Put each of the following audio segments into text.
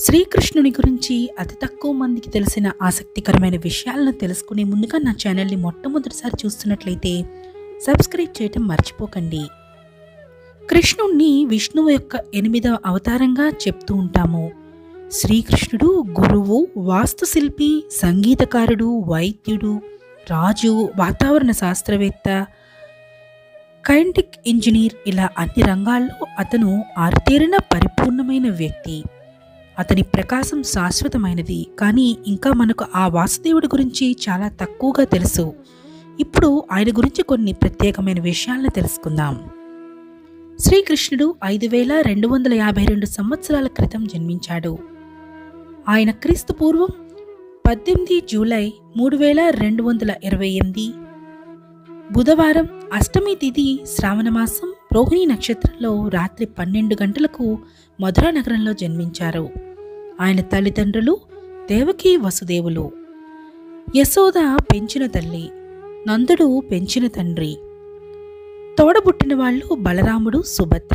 శ్రీకృష్ణుని గురించి అతి తక్కువ మందికి తెలిసిన ఆసక్తికరమైన విషయాలను తెలుసుకునే ముందుగా నా ఛానల్ని మొట్టమొదటిసారి చూస్తున్నట్లయితే సబ్స్క్రైబ్ చేయటం మర్చిపోకండి కృష్ణుణ్ణి విష్ణువు యొక్క ఎనిమిదవ అవతారంగా చెప్తూ ఉంటాము శ్రీకృష్ణుడు గురువు వాస్తుశిల్పి సంగీతకారుడు వైద్యుడు రాజు వాతావరణ శాస్త్రవేత్త కైంటిక్ ఇంజనీర్ ఇలా అన్ని రంగాల్లో అతను ఆరితేరిన పరిపూర్ణమైన వ్యక్తి అతని ప్రకాశం శాశ్వతమైనది కానీ ఇంకా మనకు ఆ వాసుదేవుడి గురించి చాలా తక్కువగా తెలుసు ఇప్పుడు ఆయన గురించి కొన్ని ప్రత్యేకమైన విషయాలను తెలుసుకుందాం శ్రీకృష్ణుడు ఐదు వేల రెండు వందల యాభై రెండు సంవత్సరాల క్రితం జన్మించాడు ఆయన క్రీస్తు పూర్వం పద్దెనిమిది జూలై మూడు వేల రెండు వందల ఇరవై ఎనిమిది బుధవారం అష్టమి తిథి శ్రావణ మాసం రోహిణి నక్షత్రంలో రాత్రి పన్నెండు గంటలకు మధురా నగరంలో జన్మించారు ఆయన తల్లిదండ్రులు దేవకి వసుదేవులు యశోద పెంచిన తల్లి నందుడు పెంచిన తండ్రి తోడబుట్టిన వాళ్ళు బలరాముడు సుభద్ర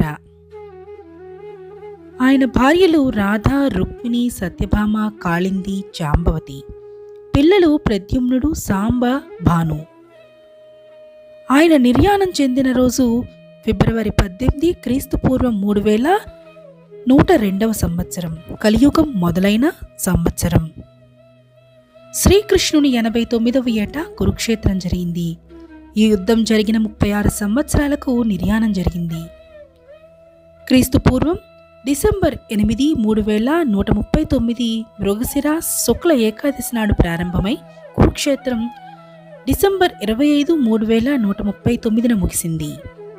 ఆయన భార్యలు రాధ రుక్మిణి సత్యభామ కాళింది జాంబవతి పిల్లలు ప్రద్యుమ్నుడు సాంబ భాను ఆయన నిర్యాణం చెందిన రోజు ఫిబ్రవరి పద్దెనిమిది క్రీస్తు పూర్వం మూడు వేల నూట రెండవ సంవత్సరం కలియుగం మొదలైన సంవత్సరం శ్రీకృష్ణుని ఎనభై తొమ్మిదవ ఏట కురుక్షేత్రం జరిగింది ఈ యుద్ధం జరిగిన ముప్పై ఆరు సంవత్సరాలకు నిర్యాణం జరిగింది క్రీస్తు పూర్వం డిసెంబర్ ఎనిమిది మూడు వేల నూట ముప్పై తొమ్మిది మృగశిర శుక్ల ఏకాదశి నాడు ప్రారంభమై కురుక్షేత్రం డిసెంబర్ ఇరవై ఐదు మూడు వేల నూట ముప్పై తొమ్మిదిన ముగిసింది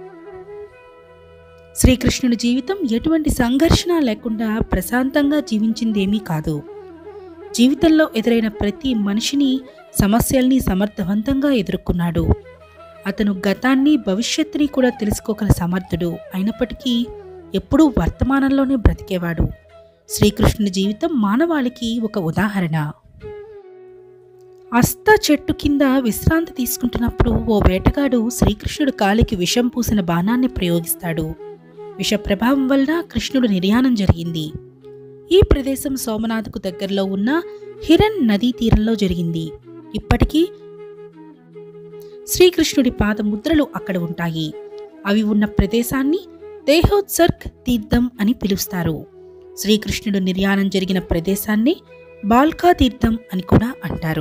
శ్రీకృష్ణుడి జీవితం ఎటువంటి సంఘర్షణ లేకుండా ప్రశాంతంగా జీవించిందేమీ కాదు జీవితంలో ఎదురైన ప్రతి మనిషిని సమస్యల్ని సమర్థవంతంగా ఎదుర్కొన్నాడు అతను గతాన్ని భవిష్యత్తుని కూడా తెలుసుకోగల సమర్థుడు అయినప్పటికీ ఎప్పుడూ వర్తమానంలోనే బ్రతికేవాడు శ్రీకృష్ణుని జీవితం మానవాళికి ఒక ఉదాహరణ అస్త చెట్టు కింద విశ్రాంతి తీసుకుంటున్నప్పుడు ఓ వేటగాడు శ్రీకృష్ణుడు కాలికి విషం పూసిన బాణాన్ని ప్రయోగిస్తాడు విష ప్రభావం వలన కృష్ణుడు నిర్యాణం జరిగింది ఈ ప్రదేశం సోమనాథ్కు దగ్గరలో ఉన్న హిరణ్ నదీ తీరంలో జరిగింది ఇప్పటికీ శ్రీకృష్ణుడి పాదముద్రలు అక్కడ ఉంటాయి అవి ఉన్న ప్రదేశాన్ని దేహోత్సర్గ్ తీర్థం అని పిలుస్తారు శ్రీకృష్ణుడు నిర్యాణం జరిగిన ప్రదేశాన్ని బాల్కా తీర్థం అని కూడా అంటారు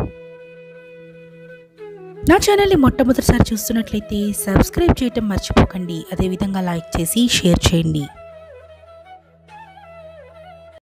నా ఛానల్ని మొట్టమొదటిసారి చూస్తున్నట్లయితే సబ్స్క్రైబ్ చేయటం మర్చిపోకండి అదేవిధంగా లైక్ చేసి షేర్ చేయండి